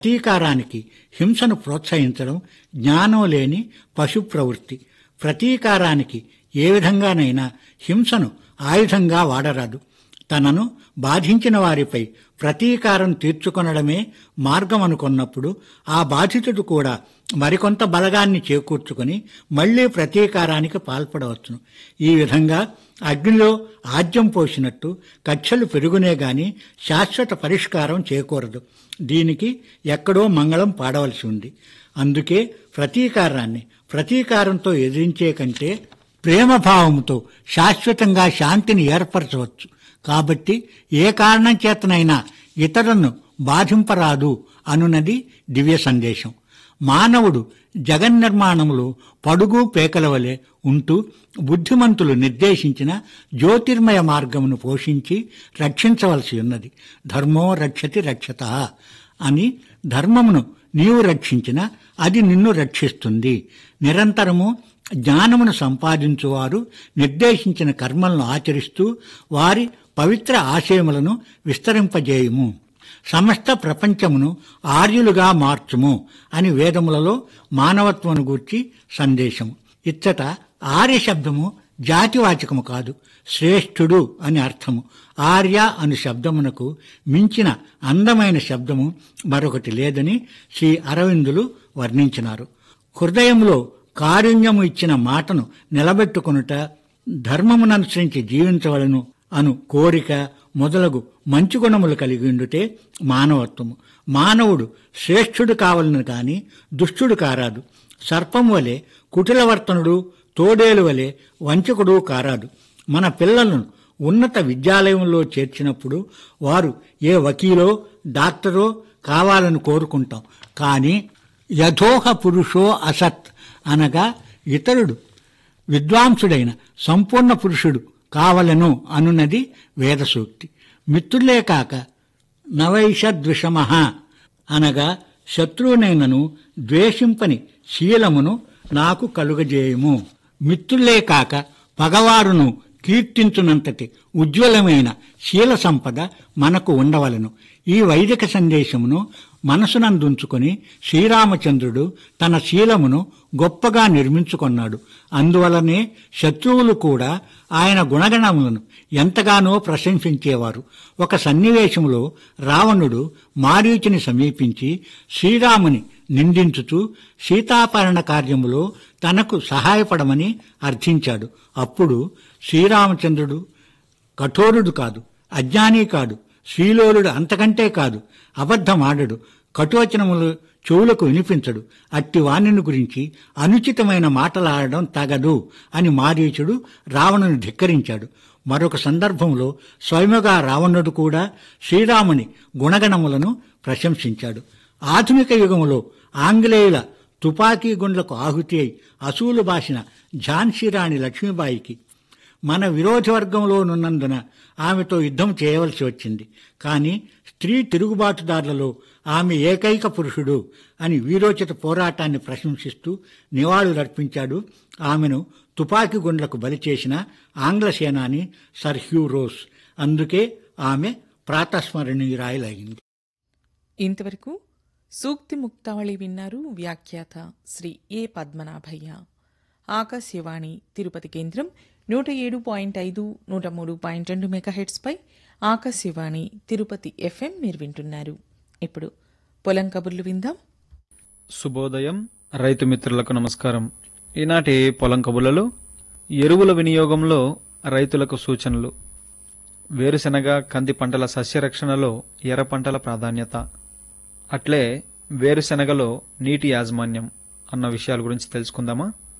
ప్రతీకారానికి హింసను ప్రోత్సహించడం జ్ఞానం లేని పశు ప్రవృత్తి ప్రతీకారానికి ఏ విధంగానైనా హింసను ఆయుధంగా వాడరాదు తనను బాధించిన వారిపై ప్రతీకారం తీర్చుకొనడమే మార్గం అనుకున్నప్పుడు ఆ బాధితుడు కూడా మరికొంత బలగాన్ని చేకూర్చుకొని మళ్లీ ప్రతీకారానికి పాల్పడవచ్చును ఈ విధంగా అగ్నిలో ఆజ్యం పోసినట్టు కక్షలు పెరుగునే గాని శాశ్వత పరిష్కారం చేకూరదు దీనికి ఎక్కడో మంగళం పాడవలసి ఉంది అందుకే ప్రతీకారాన్ని ప్రతీకారంతో ఎదిరించే కంటే ప్రేమభావంతో శాశ్వతంగా శాంతిని ఏర్పరచవచ్చు కాబట్టి ఏ కారణం చేతనైనా ఇతరులను బాధింపరాదు అనున్నది దివ్య సందేశం మానవుడు జగన్నిర్మాణములో పడుగు పేకల వలె ఉంటూ బుద్ధిమంతులు నిర్దేశించిన జ్యోతిర్మయ మార్గమును పోషించి రక్షించవలసి ఉన్నది ధర్మో రక్షతి రక్షత అని ధర్మమును నీవు రక్షించిన అది నిన్ను రక్షిస్తుంది నిరంతరము జ్ఞానమును సంపాదించువారు నిర్దేశించిన కర్మలను ఆచరిస్తూ వారి పవిత్ర ఆశయములను విస్తరింపజేయుము సమస్త ప్రపంచమును ఆర్యులుగా మార్చుము అని వేదములలో మానవత్వను గూర్చి సందేశము ఇచ్చట ఆర్య శబ్దము జాతివాచకము కాదు శ్రేష్ఠుడు అని అర్థము ఆర్య అను శబ్దమునకు మించిన అందమైన శబ్దము మరొకటి లేదని శ్రీ అరవిందులు వర్ణించినారు హృదయంలో కారుణ్యము ఇచ్చిన మాటను నిలబెట్టుకొనుట ధర్మముననుసరించి జీవించవలను అను కోరిక మొదలగు మంచి గుణములు కలిగి ఉండుటే మానవత్వము మానవుడు శ్రేష్ఠుడు కావాలని కాని దుష్టుడు కారాదు సర్పం వలె కుటిలవర్తనుడు తోడేలు వలె వంచకుడు కారాదు మన పిల్లలను ఉన్నత విద్యాలయంలో చేర్చినప్పుడు వారు ఏ వకీలో డాక్టరో కావాలని కోరుకుంటాం కానీ యథోహ పురుషో అసత్ అనగా ఇతరుడు విద్వాంసుడైన సంపూర్ణ పురుషుడు కావలను అనున్నది వేదసూక్తి మిత్రులే కాక నవైషద్విషమ అనగా శత్రువునైనను ద్వేషింపని శీలమును నాకు కలుగజేయము మిత్రులే కాక పగవారును కీర్తించునంతటి ఉజ్వలమైన శీల సంపద మనకు ఉండవలను ఈ వైదిక సందేశమును మనసునందుంచుకొని శ్రీరామచంద్రుడు తన శీలమును గొప్పగా నిర్మించుకొన్నాడు అందువలనే శత్రువులు కూడా ఆయన గుణగణములను ఎంతగానో ప్రశంసించేవారు ఒక సన్నివేశంలో రావణుడు మారీచుని సమీపించి శ్రీరాముని నిందించుతూ సీతాపరణ కార్యములో తనకు సహాయపడమని అర్థించాడు అప్పుడు శ్రీరామచంద్రుడు కఠోరుడు కాదు అజ్ఞాని కాదు శ్రీలోలుడు అంతకంటే కాదు అబద్ధమాడడు కఠోచనములు చెవులకు వినిపించడు అట్టి వాణిని గురించి అనుచితమైన మాటలాడడం తగదు అని మారీచుడు రావణుని ధిక్కరించాడు మరొక సందర్భంలో స్వయముగా రావణుడు కూడా శ్రీరాముని గుణగణములను ప్రశంసించాడు ఆధునిక యుగములో ఆంగ్లేయుల తుపాకీ గుండ్లకు ఆహుతి అయి అసూలు బాసిన ఝాన్సీరాణి లక్ష్మీబాయికి మన విరోధ వర్గంలోనున్నందున ఆమెతో యుద్ధం చేయవలసి వచ్చింది కానీ స్త్రీ తిరుగుబాటుదారులలో ఆమె ఏకైక పురుషుడు అని వీరోచిత పోరాటాన్ని ప్రశంసిస్తూ నివాళులర్పించాడు ఆమెను తుపాకీ గుండ్లకు బలి చేసిన ఆంగ్ల సేనాని సర్ హ్యూ రోస్ అందుకే ఆమె ప్రాతస్మరణీయురాయలైంది ఇంతవరకు సూక్తి ముక్తావళి విన్నారు వ్యాఖ్యాత శ్రీ ఏ పద్మనాభయ్య ఆకాశవాణి తిరుపతి కేంద్రం నూట ఏడు పాయింట్ ఐదు నూట మూడు పాయింట్ రెండు మెగాహెట్స్పై ఆకాశవాణి తిరుపతి ఎఫ్ఎం మీరు వింటున్నారు ఇప్పుడు పొలం కబుర్లు విందాం శుభోదయం రైతు మిత్రులకు నమస్కారం ఈనాటి పొలం కబుర్లలో ఎరువుల వినియోగంలో రైతులకు సూచనలు వేరుశెనగ కంది పంటల సస్యరక్షణలో ఎర్ర పంటల ప్రాధాన్యత అట్లే వేరుశెనగలో నీటి యాజమాన్యం అన్న విషయాల గురించి తెలుసుకుందామా